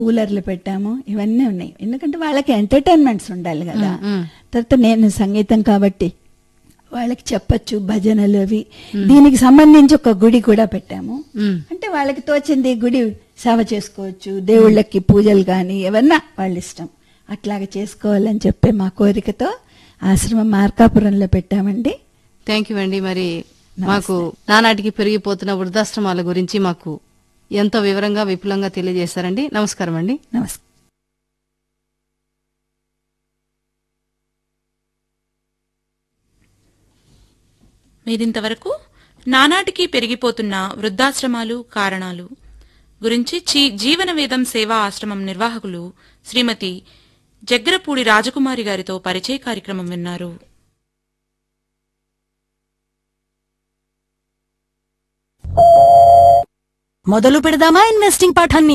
కూలర్లు పెట్టాము ఇవన్నీ ఉన్నాయి ఎందుకంటే వాళ్ళకి ఎంటర్టైన్మెంట్స్ ఉండాలి కదా మ్మ్. తర్వాత నేను సంగీతం కాబట్టి వాళ్ళకి చెప్పొచ్చు భజనలు అవి దీనికి సంబంధించి ఒక గుడి కూడా పెట్టాము మ్మ్. అంటే వాళ్ళకి తోచింది గుడి సేవ చేసుకోవచ్చు దేవుళ్ళకి పూజలు కానీ ఏమన్నా వాళ్ళ ఇష్టం అట్లాగా చేసుకోవాలని చెప్పే మా కోరికతో ఆశ్రమం మార్కాపురంలో పెట్టామండి థ్యాంక్ యూ అండి మరి మాకు నానాటికి పెరిగిపోతున్న వృద్ధాశ్రమాల గురించి మాకు ఎంతో వివరంగా విపులంగా తెలియజేశారండి నమస్కారం అండి నమస్కారం మీరింతవరకు నానాటికి పెరిగిపోతున్న వృద్ధాశ్రమాలు కారణాలు గురించి చీ- జీవన వేదం సేవా ఆశ్రమం నిర్వాహకులు శ్రీమతి జగ్గరపూడి రాజకుమారి గారితో పరిచయ కార్యక్రమం విన్నారు మొదలు పెడదామా ఇన్వెస్టింగ్ పాఠాన్ని